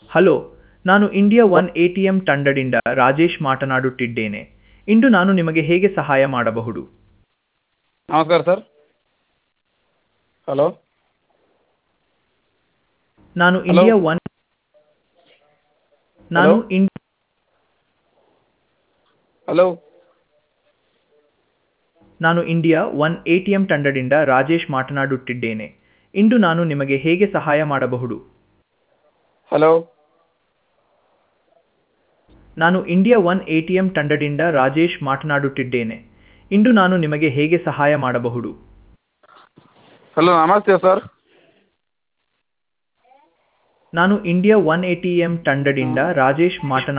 Hello ನಾನು India One A T M ತಂಡದಿಂದ ರಾಜೇಶ್ ಮಾತನಾಡುತ್ತಿದ್ದೇನೆ ಇಂದು ನಾನು ನಿಮಗೆ ಹೇಗೆ ಸಹಾಯ ಮಾಡಬಹುದು ನಮಸ್ಕಾರ ಸರ್ ಹಲೋ ನಾನು Hello? ಇಂಡಿಯಾ ಒನ್ ನಾನು Hello? ಇನ್ ಹಲೋ ನಾನು India One A T M ತಂಡದಿಂದ ರಾಜೇಶ್ ಮಾತನಾಡುತ್ತಿದ್ದೇನೆ ಇಂದು ನಾನು ನಿಮಗೆ ಹೇಗೆ ಸಹಾಯ ಮಾಡಬಹುದು ಹಲೋ ನಾನು India One A T M ತಂಡದಿಂದ ರಾಜೇಶ್ ಮಾತನಾಡುತ್ತಿದ್ದೇನೆ ಇಂದು ನಾನು ನಿಮಗೆ ಹೇಗೆ ಸಹಾಯ ಮಾಡಬಹುದು ಹಲೋ ನಮಸ್ತೆ ಸರ್ ನಾನು India One A T M ತಂಡದಿಂದ ರಾಜೇಶ್ ಮಾತನಾಡುತ್ತಿದ್ದೇನೆ